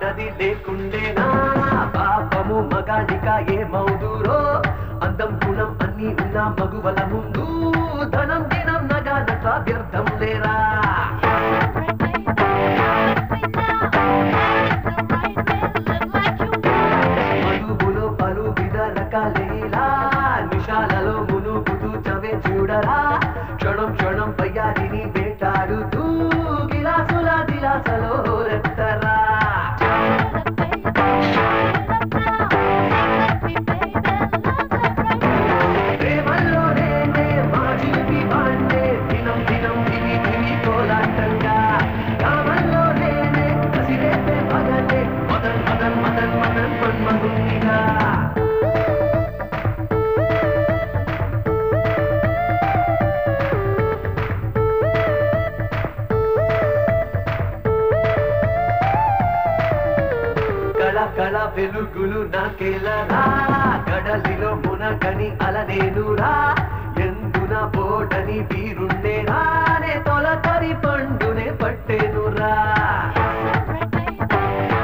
అన్నది లేకుండేనా పాపము మగాడిక ఏమవుదురో అందం గుణం అన్ని ఉన్న మగువల ముందు ధనం దినం నగా నట వ్యర్థం లేరా మనుగులో పలు విధ రకాలేలా నిషాలలో మునుగుతూ చవే చూడరా క్షణం క్షణం పయ్యారిని వేటాడుతూ గిలాసుల దిలాసలో రెత్తరా ప్రేమల్లో నేనే మాజిల్కి వాణ్ణే దినం దినం దివి దివి కోలాటంగా కామల్లో నేనే కసిరేపే పగలే మదన్ మదన్ మదన్ మదన్ మన్మధునిగా కళ కళ వెలుగులు నాకెలరా కడలిలో మునగని అలనేనురా ఎందున బోటని వీరుండేరా నే తొలకరి పండునే పట్టేనురా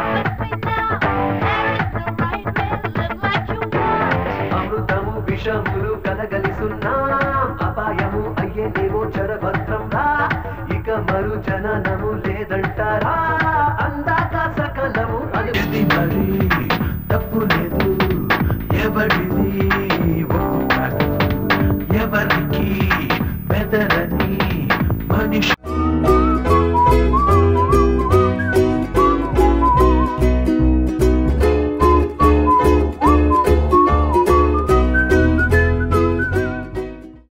అమృతము విషము